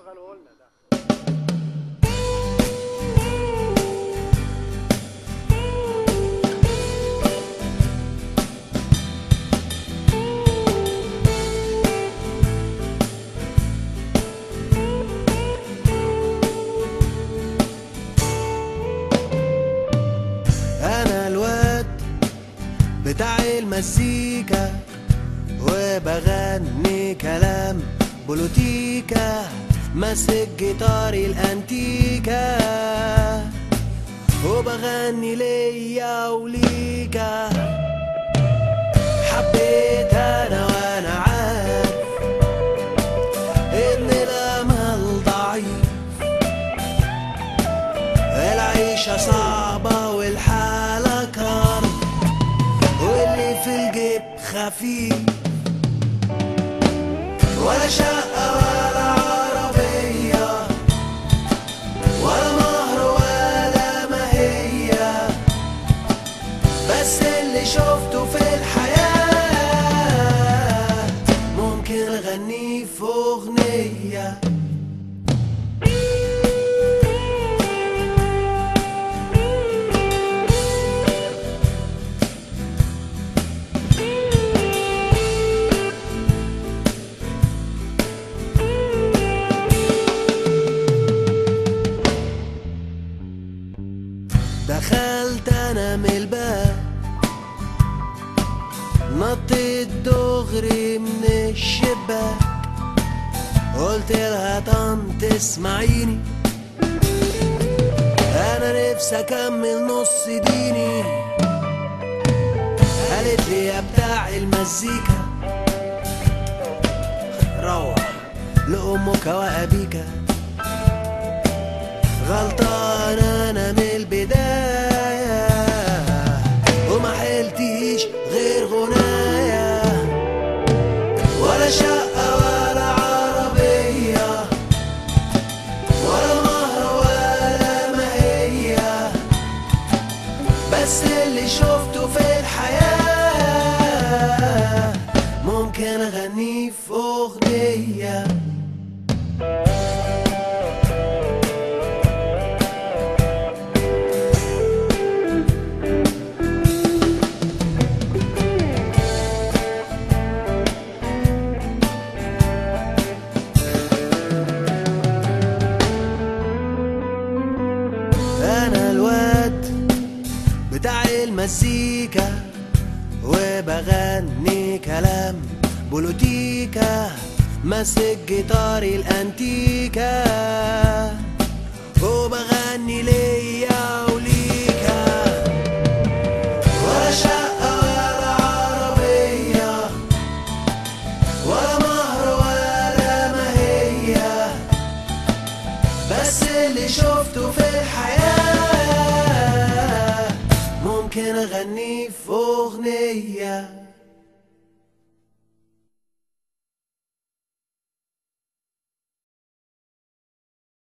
شغله لنا ده انا الواد بتاع المزيكا وبغني كلام بولوتيكا ماسك جيتاري الانتيكا وبغني ليا وليكا حبيت انا وانا عارف ان الامل ضعيف العيشة صعبة والحالة كرب واللي في الجيب خفيف ولا شقة ولا عربية ولا مهر ولا ماهية بس اللي شفته في الحياة ممكن أغنيه في أغنية دخلت انا من الباب نطيت دغري من الشباك قلت لها طنط اسمعيني انا نفسي اكمل نص ديني قالت لي يا بتاع المزيكا روح لامك وابيك غلطان انا من البداية وما حلتيش غير غنايا ولا شقة ولا عربية ولا مهر ولا ماهية بس اللي شفته في الحياة ممكن اغنيه في اغنيه انا الواد بتاع المزيكا وبغني كلام بولوتيكا ماسك جيتاري الانتيكا وبغني ليا وليكا ولا شقة ولا عربية ولا مهر ولا ماهية بس اللي شفته في الحياة ممكن أغنيه في أغنية